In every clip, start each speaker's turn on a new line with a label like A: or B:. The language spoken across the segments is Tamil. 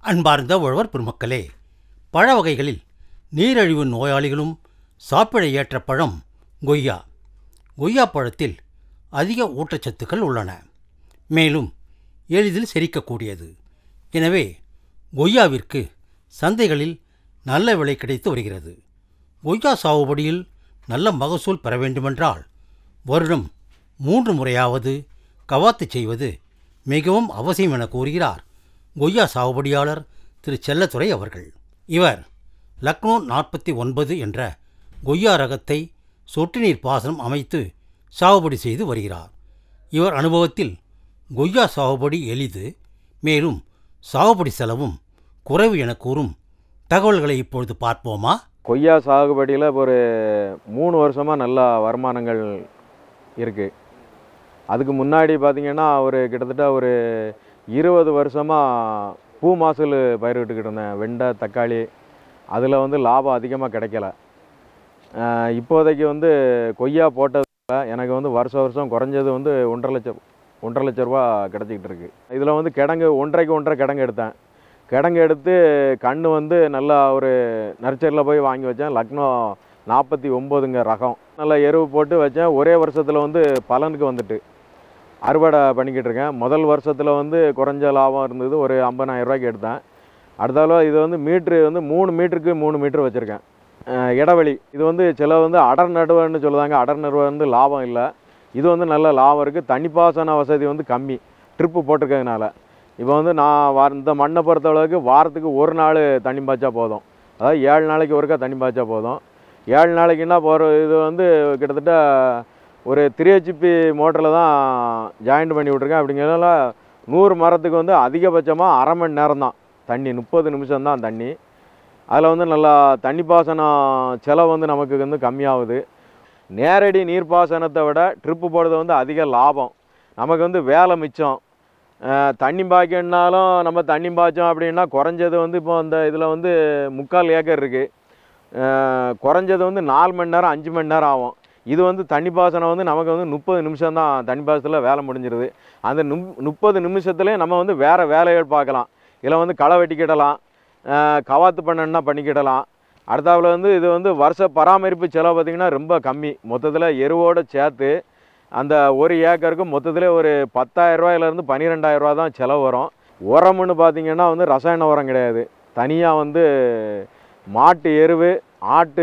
A: அன்பார்ந்த உழவர் பெருமக்களே பழ வகைகளில் நீரிழிவு நோயாளிகளும் சாப்பிட ஏற்ற பழம் கொய்யா கொய்யா பழத்தில் அதிக ஊட்டச்சத்துக்கள் உள்ளன மேலும் எளிதில் செரிக்கக்கூடியது எனவே கொய்யாவிற்கு சந்தைகளில் நல்ல விலை கிடைத்து வருகிறது கொய்யா சாகுபடியில் நல்ல மகசூல் பெற வேண்டுமென்றால் வருடம் மூன்று முறையாவது கவாத்து செய்வது மிகவும் அவசியம் என கூறுகிறார் கொய்யா சாகுபடியாளர் திரு செல்லத்துறை அவர்கள் இவர் லக்னோ நாற்பத்தி ஒன்பது என்ற கொய்யா ரகத்தை சொட்டு நீர் பாசனம் அமைத்து சாகுபடி செய்து வருகிறார் இவர் அனுபவத்தில் கொய்யா சாகுபடி எளிது மேலும் சாகுபடி செலவும் குறைவு என கூறும் தகவல்களை இப்பொழுது பார்ப்போமா
B: கொய்யா சாகுபடியில் ஒரு மூணு வருஷமாக நல்லா வருமானங்கள் இருக்குது அதுக்கு முன்னாடி பார்த்திங்கன்னா ஒரு கிட்டத்தட்ட ஒரு இருபது வருஷமாக பூ மாசல் பயிரிட்டுக்கிட்டு இருந்தேன் வெண்டை தக்காளி அதில் வந்து லாபம் அதிகமாக கிடைக்கல அஹ் இப்போதைக்கு வந்து கொய்யா போட்டதில் எனக்கு வந்து வருஷம் வருஷம் குறைஞ்சது வந்து ஒன்றரை லட்சம் ஒன்றரை லட்ச ரூபா கிடச்சிக்கிட்டு இருக்கு இதில் வந்து கிடங்கு ஒன்றரைக்கு ஒன்றரை கிடங்கு எடுத்தேன் கிடங்கு எடுத்து கன்று வந்து நல்லா ஒரு நர்சரியில் போய் வாங்கி வச்சேன் லக்னோ நாற்பத்தி ஒம்போதுங்க ரகம் நல்லா எருவு போட்டு வச்சேன் ஒரே வருஷத்தில் வந்து பலனுக்கு வந்துட்டு அறுவடை பண்ணிக்கிட்டு இருக்கேன் முதல் வருஷத்தில் வந்து குறைஞ்ச லாபம் இருந்தது ஒரு 50000 ரூபாய்க்கு எடுத்தேன் அடுத்தால இது வந்து மீட்ரு வந்து மூணு மீட்டருக்கு மூணு மீட்ரு வச்சுருக்கேன் அஹ் இடைவெளி இது வந்து சில வந்து அடர் நடுவன்னு சொல்லுவாங்க அடர் நடுவை வந்து லாபம் இல்லை இது வந்து நல்ல லாபம் இருக்குது தண்ணிப்பாசன வசதி வந்து கம்மி ட்ரிப்பு போட்டிருக்கிறதுனால இப்போ வந்து நான் வா- இந்த மண்ணை பொறுத்தளவுக்கு வாரத்துக்கு ஒரு நாள் தண்ணி பாய்ச்சா போதும் அதாவது ஏழு நாளைக்கு ஒருக்கா தண்ணி பாய்ச்சா போதும் ஏழு நாளைக்குன்னா போகிற இது வந்து கிட்டத்தட்ட ஒரு த்ரீ ஹெச்பி மோட்டரில் தான் ஜாயிண்ட் பண்ணி விட்ருக்கேன் அப்படிங்கிறதுனால நூறு மரத்துக்கு வந்து அதிகபட்சமாக அரை மணி நேரம் தான் தண்ணி முப்பது நிமிஷம் தான் தண்ணி அதில் வந்து நல்லா தண்ணி பாசனம் செலவு வந்து நமக்கு வந்து கம்மியாகுது நேரடி நீர்ப்பாசனத்தை விட ட்ரிப்பு போடுறது வந்து அதிக லாபம் நமக்கு வந்து வேலை மிச்சம் அஹ் தண்ணி பாய்க்கணுனாலும் நம்ம தண்ணி பாய்ச்சோம் அப்படின்னா குறைஞ்சது வந்து இப்போ அந்த இதில் வந்து முக்கால் ஏக்கர் இருக்குது குறைஞ்சது வந்து நாலு மணி நேரம் அஞ்சு மணி நேரம் ஆகும் இது வந்து தண்ணி பாசனம் வந்து நமக்கு வந்து முப்பது நிமிஷம் தான் தண்ணி பாசனத்தில் வேலை முடிஞ்சிருது அந்த நுப் முப்பது நிமிஷத்துலேயே நம்ம வந்து வேறு வேலைகள் பார்க்கலாம் இதில் வந்து களை வெட்டிக்கிடலாம் அஹ் கவாத்து பண்ணணுன்னா பண்ணிக்கிடலாம் அடுத்தாப்புல வந்து இது வந்து வருஷ பராமரிப்பு செலவு பார்த்திங்கன்னா ரொம்ப கம்மி மொத்தத்தில் எருவோடு சேர்த்து அந்த ஒரு ஏக்கருக்கு மொத்தத்தில் ஒரு பத்தாயிரரூவாயிலேருந்து பன்னிரெண்டாயிரரூவா தான் செலவு வரும் உரம்னு பார்த்தீங்கன்னா வந்து ரசாயன உரம் கிடையாது தனியாக வந்து மாட்டு எருவு ஆட்டு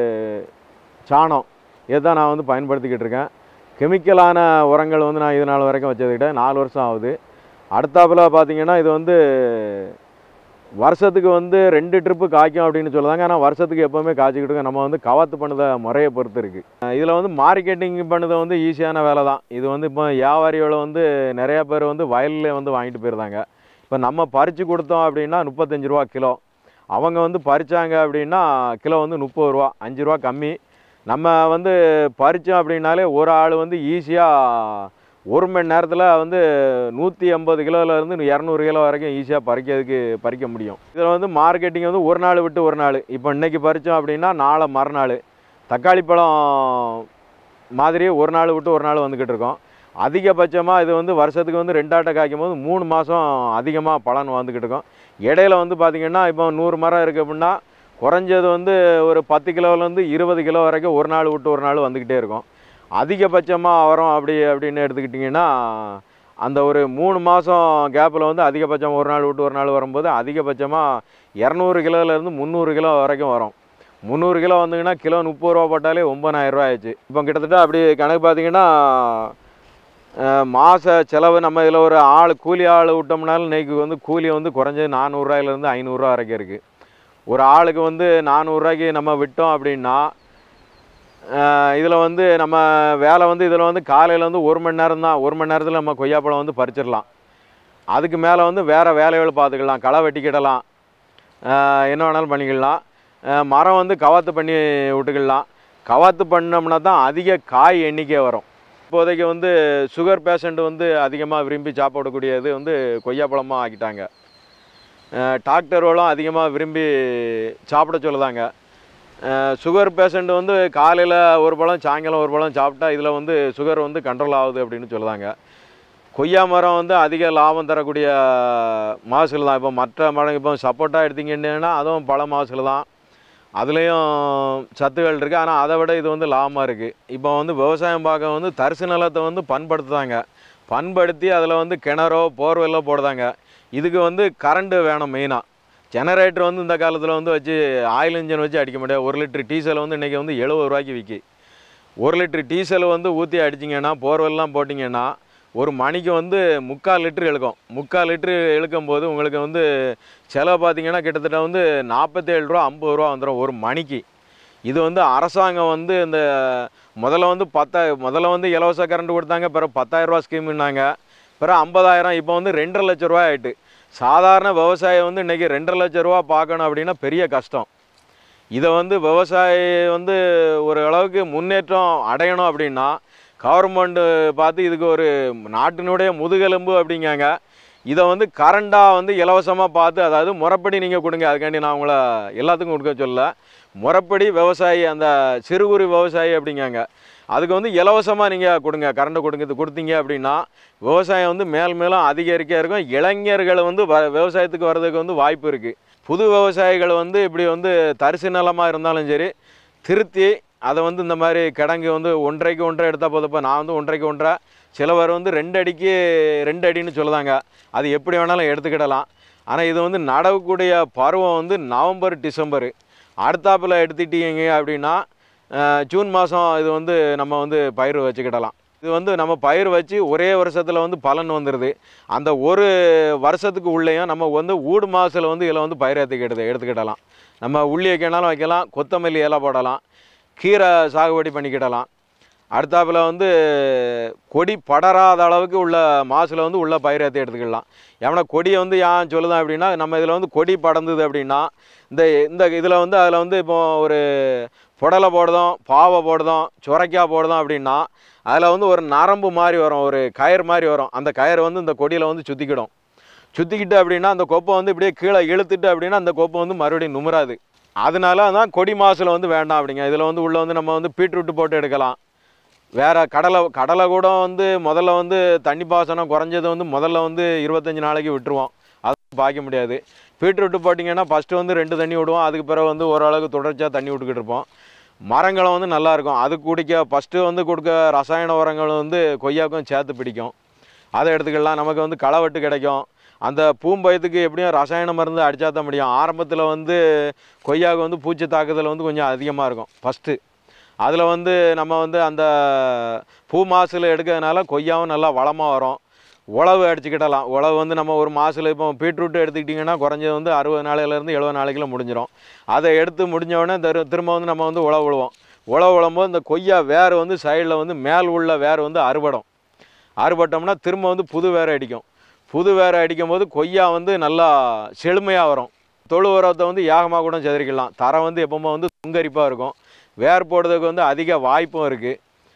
B: சாணம் இதுதான் நான் வந்து பயன்படுத்திக்கிட்டு இருக்கேன் கெமிக்கலான உரங்கள் வந்து நான் இது நாள் வரைக்கும் வச்சதுக்கிட்ட நாலு வருஷம் ஆகுது அடுத்தாப்புல பார்த்தீங்கன்னா இது வந்து வருஷத்துக்கு வந்து ரெண்டு ட்ரிப்பு காய்க்கும் அப்படின்னு சொல்லுவாங்க ஆனால் வருஷத்துக்கு எப்போவுமே காய்ச்சிக்கிட்டு இருக்கோம் நம்ம வந்து கவாத்து பண்ணுத முறையை பொறுத்து இருக்குது இதில் வந்து மார்க்கெட்டிங் பண்ணது வந்து ஈஸியான வேலை தான் இது வந்து இப்போ வியாபாரிகளை வந்து நிறையா பேர் வந்து வயல்லே வந்து வாங்கிட்டு போயிருந்தாங்க இப்போ நம்ம பறித்து கொடுத்தோம் அப்படின்னா முப்பத்தஞ்சு ரூபா கிலோ அவங்க வந்து பறிச்சாங்க அப்படின்னா கிலோ வந்து முப்பது ரூபா அஞ்சு ரூபா கம்மி நம்ம வந்து பறித்தோம் அப்படின்னாலே ஒரு ஆள் வந்து ஈஸியாக ஒரு மணி நேரத்தில் வந்து நூற்றி ஐம்பது கிலோலேருந்து இரநூறு கிலோ வரைக்கும் ஈஸியாக பறிக்கிறதுக்கு பறிக்க முடியும் இதில் வந்து மார்க்கெட்டிங் வந்து ஒரு நாள் விட்டு ஒரு நாள் இப்போ இன்னைக்கு பறித்தோம் அப்படின்னா நாளை மறுநாள் தக்காளி பழம் மாதிரி ஒரு நாள் விட்டு ஒரு நாள் வந்துக்கிட்டு இருக்கோம் அதிகபட்சமாக இது வந்து வருஷத்துக்கு வந்து ரெண்டாட்டை காய்க்கும் போது மூணு மாதம் அதிகமாக பலன் வந்துக்கிட்டு இருக்கோம் இடையில வந்து பார்த்திங்கன்னா இப்போ நூறு மரம் இருக்குது அப்படின்னா குறைஞ்சது வந்து ஒரு பத்து கிலோலேருந்து இருபது கிலோ வரைக்கும் ஒரு நாள் விட்டு ஒரு நாள் வந்துக்கிட்டே இருக்கும் அதிகபட்சமாக வரும் அப்படி அப்படின்னு எடுத்துக்கிட்டிங்கன்னா அந்த ஒரு மூணு மாதம் கேப்பில் வந்து அதிகபட்சம் ஒரு நாள் விட்டு ஒரு நாள் வரும்போது அதிகபட்சமாக இரநூறு கிலோலேருந்து முந்நூறு கிலோ வரைக்கும் வரும் முந்நூறு கிலோ வந்தீங்கன்னா கிலோ முப்பது ரூபா போட்டாலே ஒம்பதாயிரம் ரூபா ஆயிடுச்சு இப்போ கிட்டத்தட்ட அப்படி கணக்கு பார்த்தீங்கன்னா அஹ், மாச செலவு நம்ம இதில் ஒரு ஆள் கூலி ஆள் விட்டோம்னாலும் இன்னைக்கு வந்து கூலி வந்து குறைஞ்சது நானூறுரூவாயிலேருந்து ஐநூறுரூவா வரைக்கும் இருக்குது ஒரு ஆளுக்கு வந்து நானூறுரூவாய்க்கு நம்ம விட்டோம் அப்படின்னா இதில் வந்து நம்ம வேலை வந்து இதில் வந்து காலையில் வந்து ஒரு மணி நேரம் தான் ஒரு மணி நேரத்தில் நம்ம கொய்யாப்பழம் வந்து பறிச்சிடலாம் அதுக்கு மேலே வந்து வேறு வேலைகள் பார்த்துக்கலாம் களை வெட்டிக்கிடலாம் அஹ், என்ன வேணாலும் பண்ணிக்கலாம் அஹ், மரம் வந்து கவாத்து பண்ணி விட்டுக்கலாம் கவாத்து பண்ணோம்னா தான் அதிக காய் எண்ணிக்கை வரும் இப்போதைக்கு வந்து சுகர் பேஷண்ட் வந்து அதிகமாக விரும்பி சாப்பிடக்கூடியது வந்து கொய்யாப்பழமாக ஆக்கிட்டாங்க அஹ், டாக்டர்களும் அதிகமாக விரும்பி சாப்பிட சொல்லுதாங்க சுகர் பேஷண்ட் வந்து காலையில் ஒரு பழம் சாயங்காலம் ஒரு பழம் சாப்பிட்டா இதில் வந்து சுகர் வந்து கண்ட்ரோல் ஆகுது அப்படின்னு சொல்லுதாங்க கொய்யா மரம் வந்து அதிக லாபம் தரக்கூடிய மகசூல் தான் இப்போ மற்ற மரம் இப்போ சப்போட்டா எடுத்தீங்கன்னா அதுவும் பல மகசூல் தான் அதுலேயும் சத்துகள் இருக்குது ஆனால் அதை விட இது வந்து லாபமாக இருக்குது இப்போ வந்து விவசாயம் பார்க்க வந்து தரிசு நிலத்தை வந்து பண்படுத்துதாங்க பண்படுத்தி அதில் வந்து கிணறோ போர்வெல்லோ போடுதாங்க இதுக்கு வந்து கரண்ட்டு வேணும் மெயினாக ஜெனரேட்டர் வந்து இந்த காலத்தில் வந்து வச்சு ஆயில் இன்ஜின் வச்சு அடிக்க முடியாது ஒரு லிட்டர் டீசல் வந்து இன்றைக்கி வந்து எழுபது ரூபாய்க்கு விற்கி ஒரு லிட்டர் டீசல் வந்து ஊற்றி அடிச்சிங்கன்னா போர்வெல்லாம் போட்டிங்கன்னா ஒரு மணிக்கு வந்து முக்கால் லிட்டர் இழுக்கும் முக்கால் லிட்டரு இழுக்கும் போது உங்களுக்கு வந்து செலவு பார்த்தீங்கன்னா கிட்டத்தட்ட வந்து நாற்பத்தேழு ரூபா ஐம்பது ரூபா வந்துடும் ஒரு மணிக்கு இது வந்து அரசாங்கம் வந்து இந்த முதல்ல வந்து பத்தா முதல்ல வந்து இலவச கரண்ட் கொடுத்தாங்க பிறகு பத்தாயிரரூவா ஸ்கீம்னாங்க பிறகு ஐம்பதாயிரம் இப்போ வந்து ரெண்டரை லட்ச ரூபா ஆயிட்டு சாதாரண விவசாயம் வந்து இன்றைக்கி ரெண்டரை லட்ச ரூபா பார்க்கணும் அப்படின்னா பெரிய கஷ்டம் இதை வந்து விவசாயி வந்து ஒரு அளவுக்கு முன்னேற்றம் அடையணும் அப்படின்னா கவர்மெண்ட்டு பார்த்து இதுக்கு ஒரு நாட்டினுடைய முதுகெலும்பு அப்படிங்காங்க இதை வந்து கரண்டாக வந்து இலவசமாக பார்த்து அதாவது முறைப்படி நீங்கள் கொடுங்க அதுக்காண்டி நான் உங்களை எல்லாத்துக்கும் கொடுக்க சொல்ல முறைப்படி விவசாயி அந்த சிறு குறு விவசாயி அப்படிங்காங்க அதுக்கு வந்து இலவசமாக நீங்கள் கொடுங்க கரண்ட்டு கொடுங்க இது கொடுத்தீங்க அப்படின்னா விவசாயம் வந்து மேல் மேலும் அதிகரிக்க இருக்கும் இளைஞர்கள் வந்து வ விவசாயத்துக்கு வர்றதுக்கு வந்து வாய்ப்பு இருக்குது புது விவசாயிகள் வந்து இப்படி வந்து தரிசு நிலமாக இருந்தாலும் சரி திருத்தி அதை வந்து இந்த மாதிரி கிடங்கு வந்து ஒன்றரைக்கு ஒன்றரை எடுத்தால் போதப்போ நான் வந்து ஒன்றரைக்கு ஒன்றரை சிலவர் வந்து ரெண்டு அடிக்கு ரெண்டு அடின்னு சொல்லுதாங்க அது எப்படி வேணாலும் எடுத்துக்கிடலாம் ஆனால் இது வந்து நடக்கக்கூடிய பருவம் வந்து நவம்பர் டிசம்பர் அடுத்தாப்பில் எடுத்துட்டீங்க அப்படின்னா அஹ், ஜூன் மாதம் இது வந்து நம்ம வந்து பயிர் வச்சுக்கிடலாம் இது வந்து நம்ம பயிர் வச்சு ஒரே வருஷத்தில் வந்து பலன் வந்துடுது அந்த ஒரு வருஷத்துக்கு உள்ளேயும் நம்ம வந்து ஊடு மாதத்தில் வந்து இதில் வந்து பயிர் ஏற்றுக்கிடுது எடுத்துக்கிடலாம் நம்ம உள்ளி வைக்கனாலும் வைக்கலாம் கொத்தமல்லி இலை போடலாம் கீரை சாகுபடி பண்ணிக்கிடலாம் அடுத்தாப்புல வந்து கொடி படராத அளவுக்கு உள்ள மாசில் வந்து உள்ள பயிர் ஏற்றி எடுத்துக்கலாம் ஏன்னா கொடியை வந்து ஏன் சொல்லுதான் அப்படின்னா நம்ம இதில் வந்து கொடி படர்ந்தது அப்படின்னா இந்த இந்த இதில் வந்து அதில் வந்து இப்போ ஒரு புடலை போடுதோம் பாவை போடுதோம் சுரைக்காய் போடுதோம் அப்படின்னா அதில் வந்து ஒரு நரம்பு மாதிரி வரும் ஒரு கயிறு மாதிரி வரும் அந்த கயிறு வந்து இந்த கொடியில் வந்து சுற்றிக்கிடும் சுற்றிக்கிட்டு அப்படின்னா அந்த கொப்பை வந்து இப்படியே கீழே இழுத்துட்டு அப்படின்னா அந்த கொப்பை வந்து மறுபடியும் நுமராது அதனால தான் கொடி மாசில் வந்து வேண்டாம் அப்படிங்க இதில் வந்து உள்ளே வந்து நம்ம வந்து பீட்ரூட்டு போட்டு எடுக்கலாம் வேறு கடலை கடலை கூட வந்து முதல்ல வந்து தண்ணி பாசனம் குறைஞ்சது வந்து முதல்ல வந்து இருபத்தஞ்சி நாளைக்கு விட்டுருவோம் அது பாய்க்க முடியாது பீட்ரூட்டு போட்டிங்கன்னா ஃபஸ்ட்டு வந்து ரெண்டு தண்ணி விடுவோம் அதுக்கு பிறகு வந்து ஓரளவுக்கு தொடர்ச்சியாக தண்ணி விட்டுக்கிட்டு இருப்போம் மரங்களும் வந்து நல்லா இருக்கும் அது குடிக்க ஃபஸ்ட்டு வந்து கொடுக்க ரசாயன உரங்கள் வந்து கொய்யாக்கும் சேர்த்து பிடிக்கும் அதை எடுத்துக்கலாம் நமக்கு வந்து களவெட்டு கிடைக்கும் அந்த பூம்பயத்துக்கு எப்படியும் ரசாயன மருந்து அடித்தா தான் முடியும் ஆரம்பத்தில் வந்து கொய்யாவுக்கு வந்து பூச்சி தாக்குதல் வந்து கொஞ்சம் அதிகமாக இருக்கும் ஃபஸ்ட்டு அதில் வந்து நம்ம வந்து அந்த பூ மாசில் எடுக்கிறதுனால கொய்யாவும் நல்லா வளமாக வரும் உழவு அடிச்சுக்கிடலாம் உழவு வந்து நம்ம ஒரு மாசில் இப்போ பீட்ரூட் எடுத்துக்கிட்டிங்கன்னா குறைஞ்சது வந்து அறுபது நாளையிலேருந்து எழுபது நாளைக்குள்ள முடிஞ்சிடும் அதை எடுத்து முடிஞ்ச உடனே திரு திரும்ப வந்து நம்ம வந்து உழவு விழுவோம் உழவு விழும்போது இந்த கொய்யா வேர் வந்து சைடில் வந்து மேல் உள்ள வேர் வந்து அறுபடும் அறுபட்டோம்னா திரும்ப வந்து புது வேர் அடிக்கும் புது வேர் அடிக்கும் போது கொய்யா வந்து நல்லா செழுமையாக வரும் தொழு உரத்தை வந்து ஏகமாக கூட செதறிக்கலாம் தரம் வந்து எப்பவுமே வந்து சுங்கரிப்பாக இருக்கும் வேர் போடுறதுக்கு வந்து அதிக வாய்ப்பும் இருக்குது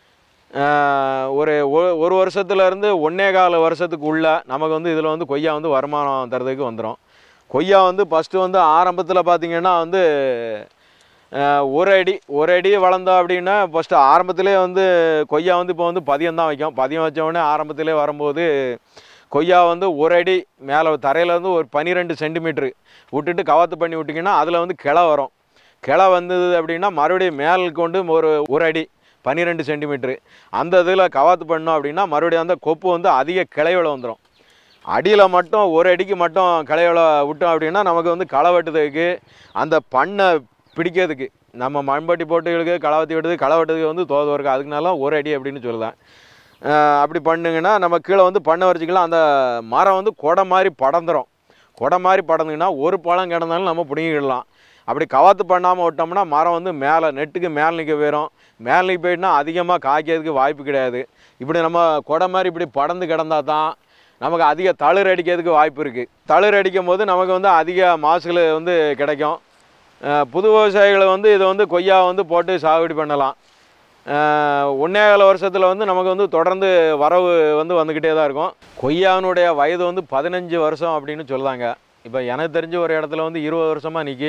B: ஒரு ஒ- ஒரு வருஷத்துலேருந்து ஒன்னே கால வருஷத்துக்கு உள்ள நமக்கு வந்து இதில் வந்து கொய்யா வந்து வருமானம் தரதுக்கு வந்துடும் கொய்யா வந்து ஃபஸ்ட்டு வந்து ஆரம்பத்தில் பார்த்திங்கன்னா வந்து அஹ், ஒரு அடி ஒரு அடி வளர்ந்தோம் அப்படின்னா ஃபஸ்ட்டு ஆரம்பத்திலே வந்து கொய்யா வந்து இப்போ வந்து பதியம் தான் வைக்கும் பதியம் வச்ச உடனே ஆரம்பத்திலே வரும்போது கொய்யா வந்து ஒரு அடி மேலே தரையிலேருந்து ஒரு பன்னிரெண்டு சென்டிமீட்ரு விட்டுட்டு கவாத்து பண்ணி விட்டிங்கன்னா அதில் வந்து கிளை வரும் கிளை வந்தது அப்படின்னா மறுபடியும் மேல் கொண்டு ஒரு ஒரு அடி பன்னிரெண்டு சென்டிமீட்ரு அந்த இதில் கவாத்து பண்ணோம் அப்படின்னா மறுபடியும் அந்த கொப்பு வந்து அதிக கிளையோட வந்துடும் அடியில் மட்டும் ஒரு அடிக்கு மட்டும் கிளையோட விட்டோம் அப்படின்னா நமக்கு வந்து களை வெட்டுறதுக்கு அந்த பண்ணை பிடிக்கிறதுக்கு நம்ம மண்பட்டி போட்டு இழுக்கு களை வெட்டி விடுறது களை வெட்டுறதுக்கு வந்து தோது இருக்கு அதுக்குனால ஒரு அடி அப்படின்னு சொல்லுவேன் அஹ் அப்படி பண்ணுங்கன்னா நம்ம கீழே வந்து பண்ணை வரைச்சிக்கலாம் அந்த மரம் வந்து கொடை மாதிரி படந்துரும் கொடை மாதிரி படந்துங்கன்னா ஒரு பழம் கிடந்தாலும் நம்ம பிடுங்கிடலாம் அப்படி கவாத்து பண்ணாமல் விட்டோம்னா மரம் வந்து மேலே நெட்டுக்கு மேலே நிற்க போயிடும் மேலே நிற்க போயிட்டுனா அதிகமாக காய்க்கிறதுக்கு வாய்ப்பு கிடையாது இப்படி நம்ம கொடை மாதிரி இப்படி படந்து கிடந்தா தான் நமக்கு அதிக தளிர் அடிக்கிறதுக்கு வாய்ப்பு இருக்குது தளிர் அடிக்கும் போது நமக்கு வந்து அதிக மாசுகள் வந்து கிடைக்கும் அஹ் புது விவசாயிகளை வந்து இதை வந்து கொய்யா வந்து போட்டு சாகுபடி பண்ணலாம் அஹ் ஒன்னே கால வருஷத்தில் வந்து நமக்கு வந்து தொடர்ந்து வரவு வந்து வந்துக்கிட்டே தான் இருக்கும் கொய்யாவினுடைய வயது வந்து பதினஞ்சு வருஷம் அப்படின்னு சொல்லுதாங்க இப்போ எனக்கு தெரிஞ்ச ஒரு இடத்துல வந்து இருபது வருஷமாக நிற்கி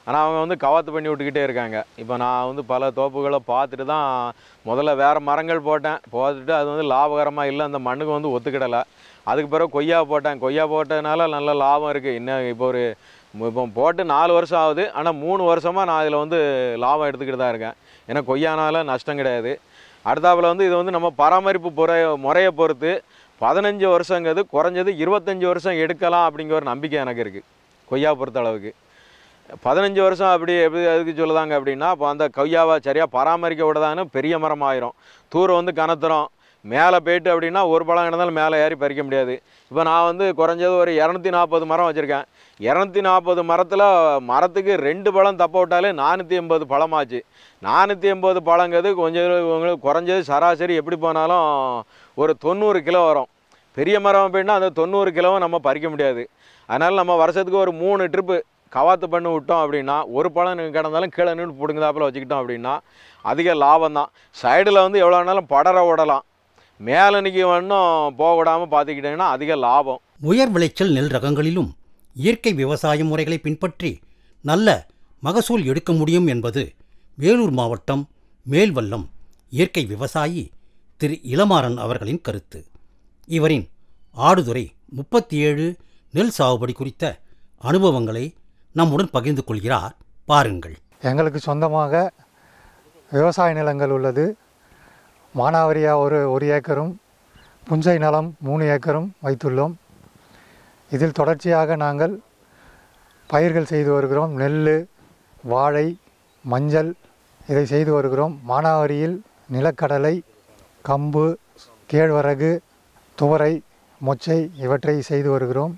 B: ஆனால் அவங்க வந்து கவாத்து பண்ணி விட்டுக்கிட்டே இருக்காங்க இப்போ நான் வந்து பல தோப்புகளை பார்த்துட்டு தான் முதல்ல வேறு மரங்கள் போட்டேன் போட்டுட்டு அது வந்து லாபகரமாக இல்லை அந்த மண்ணுக்கு வந்து ஒத்துக்கிடலை அதுக்கு பிறகு கொய்யா போட்டேன் கொய்யா போட்டதுனால நல்ல லாபம் இருக்குது இன்னும் இப்போ ஒரு இப்போ போட்டு நாலு வருஷம் ஆகுது ஆனால் மூணு வருஷமாக நான் இதில் வந்து லாபம் எடுத்துக்கிட்டு தான் இருக்கேன் ஏன்னா கொய்யானால நஷ்டம் கிடையாது அடுத்தாப்புல வந்து இது வந்து நம்ம பராமரிப்பு முறை முறையை பொறுத்து பதினஞ்சு வருஷங்கிறது குறைஞ்சது இருபத்தஞ்சி வருஷம் எடுக்கலாம் அப்படிங்கிற ஒரு நம்பிக்கை எனக்கு இருக்குது கொய்யா பொறுத்த அளவுக்கு பதினஞ்சு வருஷம் அப்படி எப்படி எதுக்கு சொல்லுதாங்க அப்படின்னா இப்போ அந்த கொய்யாவை சரியாக பராமரிக்க விடதான்னு பெரிய மரம் ஆயிரும் தூரம் வந்து கனத்துறோம் மேலே போயிட்டு அப்படின்னா ஒரு பழம் இருந்தாலும் மேலே ஏறி பறிக்க முடியாது இப்போ நான் வந்து குறைஞ்சது ஒரு இரநூத்தி நாற்பது மரம் வச்சுருக்கேன் இரநூத்தி நாற்பது மரத்தில் மரத்துக்கு ரெண்டு பழம் தப்ப விட்டாலே நானூற்றி எண்பது பழமாச்சு நானூற்றி எண்பது பழங்கிறது கொஞ்சம் உங்களுக்கு குறைஞ்சது சராசரி எப்படி போனாலும் ஒரு தொண்ணூறு கிலோ வரும் பெரிய மரம் அப்படின்னா அந்த தொண்ணூறு கிலோவை நம்ம பறிக்க முடியாது அதனால் நம்ம வருஷத்துக்கு ஒரு மூணு ட்ரிப்பு கவாத்து பண்ணி விட்டோம் அப்படின்னா ஒரு பழம் கிடந்தாலும் கீழே நின்று பிடுங்குதாப்பில் வச்சுக்கிட்டோம் அப்படின்னா அதிக லாபம் தான் சைடில் வந்து எவ்வளோ வேணாலும் படர விடலாம் மேலே நிற்க வேணும் போக விடாமல் பார்த்துக்கிட்டிங்கன்னா அதிக லாபம்
A: உயர் விளைச்சல் நெல் ரகங்களிலும் இயற்கை விவசாய முறைகளை பின்பற்றி நல்ல மகசூல் எடுக்க முடியும் என்பது வேலூர் மாவட்டம் மேல்வல்லம் இயற்கை விவசாயி திரு இளமாறன் அவர்களின் கருத்து இவரின் ஆடுதுறை முப்பத்தி ஏழு நெல் சாகுபடி குறித்த அனுபவங்களை நம்முடன் பகிர்ந்து கொள்கிறார் பாருங்கள்
C: எங்களுக்கு சொந்தமாக விவசாய நிலங்கள் உள்ளது மானாவரியா ஒரு ஒரு ஏக்கரும் புஞ்சை நிலம் மூணு ஏக்கரும் வைத்துள்ளோம் இதில் தொடர்ச்சியாக நாங்கள் பயிர்கள் செய்து வருகிறோம் நெல் வாழை மஞ்சள் இதை செய்து வருகிறோம் மானாவரியில் நிலக்கடலை கம்பு கேழ்வரகு துவரை மொச்சை இவற்றை செய்து வருகிறோம்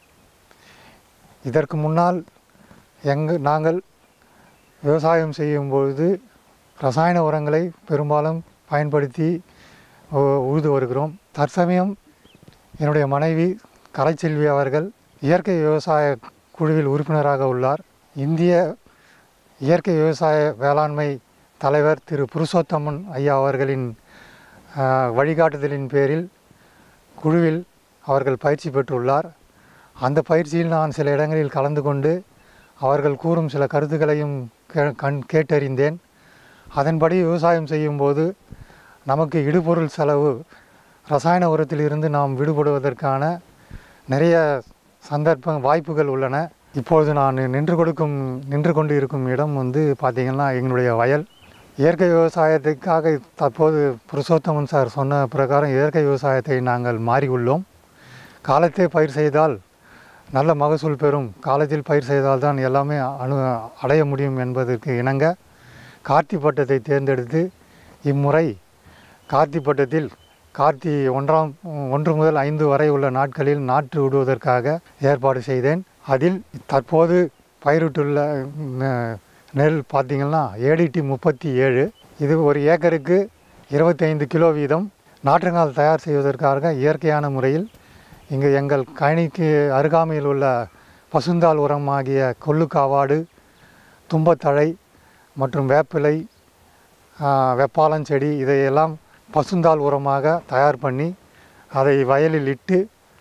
C: இதற்கு முன்னால் எங்கு நாங்கள் விவசாயம் செய்யும் பொழுது ரசாயன உரங்களை பெரும்பாலும் பயன்படுத்தி உ- உழுது வருகிறோம் தற்சமயம் என்னுடைய மனைவி கலைச்செல்வி அவர்கள் இயற்கை விவசாய குழுவில் உறுப்பினராக உள்ளார் இந்திய இயற்கை விவசாய வேளாண்மை தலைவர் திரு புருஷோத்தமன் ஐயா அவர்களின் ஆ, வழிகாட்டுதலின் பேரில் குழுவில் அவர்கள் பயிற்சி பெற்றுள்ளார் அந்த பயிற்சியில் நான் சில இடங்களில் கலந்து கொண்டு அவர்கள் கூறும் சில கருத்துக்களையும் கே- கண் கேட்டறிந்தேன் அதன்படி விவசாயம் செய்யும்போது நமக்கு இடுபொருள் செலவு ரசாயன உரத்திலிருந்து நாம் விடுபடுவதற்கான நிறைய சந்தர்ப்ப வாய்ப்புகள் உள்ளன இப்பொழுது நான் நின்று கொடுக்கும் நின்று கொண்டு இருக்கும் இடம் வந்து பார்த்திங்கன்னா எங்களுடைய வயல் இயற்கை விவசாயத்துக்காக தற்போது புருஷோத்தமன் சார் சொன்ன பிரகாரம் இயற்கை விவசாயத்தை நாங்கள் மாறியுள்ளோம் காலத்தே பயிர் செய்தால் நல்ல மகசூல் பெறும் காலத்தில் பயிர் செய்தால் தான் எல்லாமே அணு அடைய முடியும் என்பதற்கு இணங்க கார்த்தி பட்டத்தை தேர்ந்தெடுத்து இம்முறை கார்த்தி பட்டத்தில் கார்த்தி ஒன்றாம் ஒன்று முதல் ஐந்து வரை உள்ள நாட்களில் நாற்று விடுவதற்காக ஏற்பாடு செய்தேன் அதில் தற்போது பயிரிட்டுள்ள ந- நெல் பார்த்திங்கன்னா ஏடிடி முப்பத்தி ஏழு இது ஒரு ஏக்கருக்கு இருபத்தைந்து கிலோ வீதம் நாற்றுங்கால் தயார் செய்வதற்காக இயற்கையான முறையில் இங்கு எங்கள் கழனிக்கு அருகாமையில் உள்ள பசுந்தாள் உரமாகிய கொள்ளுக்காவாடு தும்பத்தழை மற்றும் வேப்பிலை ஆ, வெப்பாளஞ்செடி இதையெல்லாம் பசுந்தாள் உரமாக தயார் பண்ணி அதை வயலில் இட்டு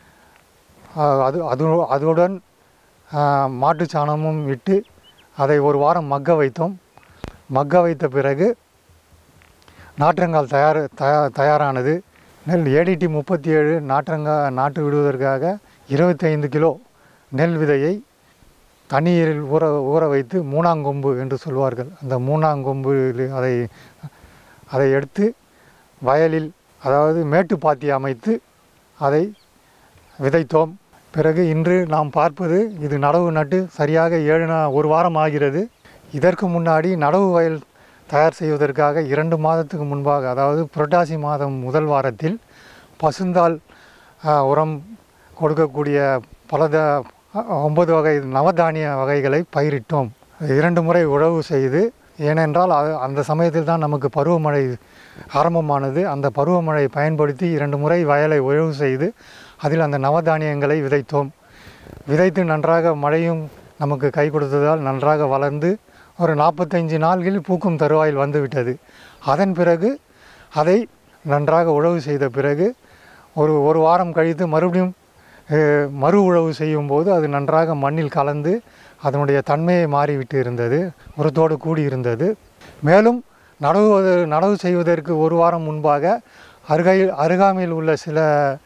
C: ஆ, அது அது அதுடன் ஆ, மாட்டுச் சாணமும் இட்டு அதை ஒரு வாரம் மக்க வைத்தோம் மக்க வைத்த பிறகு நாற்றங்கால் தயார் தயா தயாரானது நெல் ஏடிடி முப்பத்தி ஏழு நாற்றங்கா நாட்டு விடுவதற்காக இருபத்தைந்து கிலோ நெல் விதையை தண்ணீரில் ஊற ஊற வைத்து மூணாங்கொம்பு என்று சொல்வார்கள் அந்த மூணாங்கொம்பு அதை அதை எடுத்து வயலில் அதாவது மேட்டுப்பாத்தி அமைத்து அதை விதைத்தோம் பிறகு இன்று நாம் பார்ப்பது இது நடவு நட்டு சரியாக ஏழு நா ஒரு வாரம் ஆகிறது இதற்கு முன்னாடி நடவு வயல் தயார் செய்வதற்காக இரண்டு மாதத்துக்கு முன்பாக அதாவது புரட்டாசி மாதம் முதல் வாரத்தில் பசுந்தாள் ஆ, உரம் கொடுக்கக்கூடிய பலத ஒன்பது வகை நவதானிய வகைகளை பயிரிட்டோம் இரண்டு முறை உழவு செய்து ஏனென்றால் அது அந்த சமயத்தில் தான் நமக்கு பருவமழை ஆரம்பமானது அந்த பருவமழை பயன்படுத்தி இரண்டு முறை வயலை உழவு செய்து அதில் அந்த நவதானியங்களை விதைத்தோம் விதைத்து நன்றாக மழையும் நமக்கு கை கொடுத்ததால் நன்றாக வளர்ந்து ஒரு நாற்பத்தைந்து நாள்களில் பூக்கும் தருவாயில் வந்துவிட்டது அதன் பிறகு அதை நன்றாக உழவு செய்த பிறகு ஒரு ஒரு வாரம் கழித்து மறுபடியும் அஹ், மறு உழவு செய்யும்போது அது நன்றாக மண்ணில் கலந்து அதனுடைய தன்மையை மாறிவிட்டு இருந்தது உரத்தோடு கூடி இருந்தது மேலும் நடவுவது நடவு செய்வதற்கு ஒரு வாரம் முன்பாக அருகையில் அருகாமையில் உள்ள சில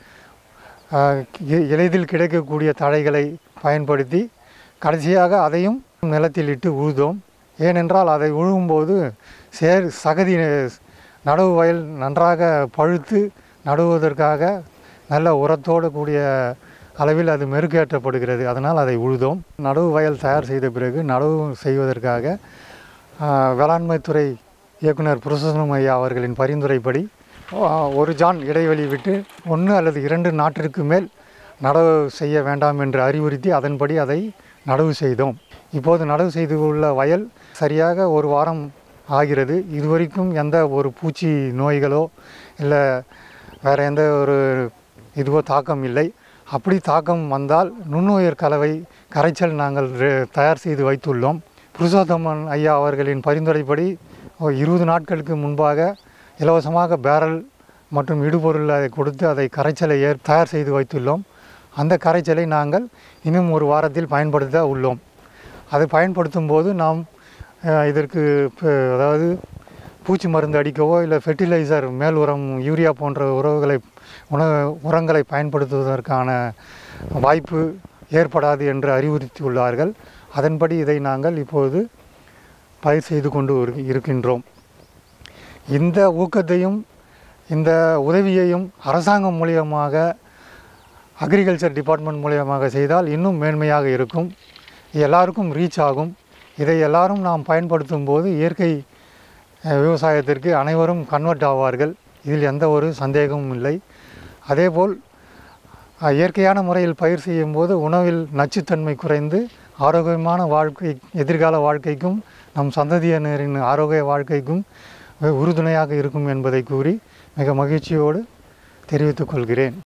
C: ஆஹ், எ- எளிதில் கிடைக்கக்கூடிய தழைகளை பயன்படுத்தி கடைசியாக அதையும் நிலத்தில் இட்டு உழுதோம் ஏனென்றால் அதை உழுவும்போது சேர் சகதி நடவு வயல் நன்றாக பழுத்து நடுவதற்காக நல்ல உரத்தோடு கூடிய அளவில் அது மெருகேற்றப்படுகிறது அதனால் அதை உழுதோம் நடவு வயல் தயார் செய்த பிறகு நடவு செய்வதற்காக ஆஹ், வேளாண்மைத்துறை இயக்குனர் புருஷோத்தமம் ஐயா அவர்களின் பரிந்துரைப்படி ஆஹ், ஒரு ஜான் இடைவெளி விட்டு ஒன்று அல்லது இரண்டு நாட்டிற்கு மேல் நடவு செய்ய வேண்டாம் என்று அறிவுறுத்தி அதன்படி அதை நடவு செய்தோம் இப்போது நடவு செய்து உள்ள வயல் சரியாக ஒரு வாரம் ஆகிறது இதுவரைக்கும் எந்த ஒரு பூச்சி நோய்களோ இல்லை வேறு எந்த ஒரு இதுவோ தாக்கம் இல்லை அப்படி தாக்கம் வந்தால் நுண்ணுயிர் கலவை கரைச்சல் நாங்கள் ரெ- தயார் செய்து வைத்துள்ளோம் புருஷோத்தமன் ஐயா அவர்களின் பரிந்துரைப்படி ஒரு இருபது நாட்களுக்கு முன்பாக இலவசமாக பேரல் மற்றும் இடுபொருள் அதை கொடுத்து அதை கரைச்சலை ஏற் தயார் செய்து வைத்துள்ளோம் அந்த கரைச்சலை நாங்கள் இன்னும் ஒரு வாரத்தில் பயன்படுத்த உள்ளோம் அதை பயன்படுத்தும் போது நாம் அஹ், இதற்கு ப- அதாவது பூச்சி மருந்து அடிக்கவோ இல்லை ஃபெர்டிலைசர் மேல் உரம் யூரியா போன்ற உறவுகளை உண உரங்களை பயன்படுத்துவதற்கான வாய்ப்பு ஏற்படாது என்று அறிவுறுத்தியுள்ளார்கள் அதன்படி இதை நாங்கள் இப்போது பயிர் செய்து கொண்டு இரு- இருக்கின்றோம் இந்த ஊக்கத்தையும் இந்த உதவியையும் அரசாங்கம் மூலியமாக அக்ரிகல்ச்சர் டிபார்ட்மெண்ட் மூலியமாக செய்தால் இன்னும் மேன்மையாக இருக்கும் எல்லாருக்கும் ரீச் ஆகும் இதை எல்லாரும் நாம் பயன்படுத்தும் போது இயற்கை அஹ், விவசாயத்திற்கு அனைவரும் கன்வெர்ட் ஆவார்கள் இதில் எந்த ஒரு சந்தேகமும் இல்லை அதேபோல் அஹ், இயற்கையான முறையில் பயிர் செய்யும் போது உணவில் நச்சுத்தன்மை குறைந்து ஆரோக்கியமான வாழ்க்கை எதிர்கால வாழ்க்கைக்கும் நம் சந்ததியினரின் ஆரோக்கிய வாழ்க்கைக்கும் உறுதுணையாக இருக்கும் என்பதை கூறி மிக மகிழ்ச்சியோடு தெரிவித்துக் கொள்கிறேன்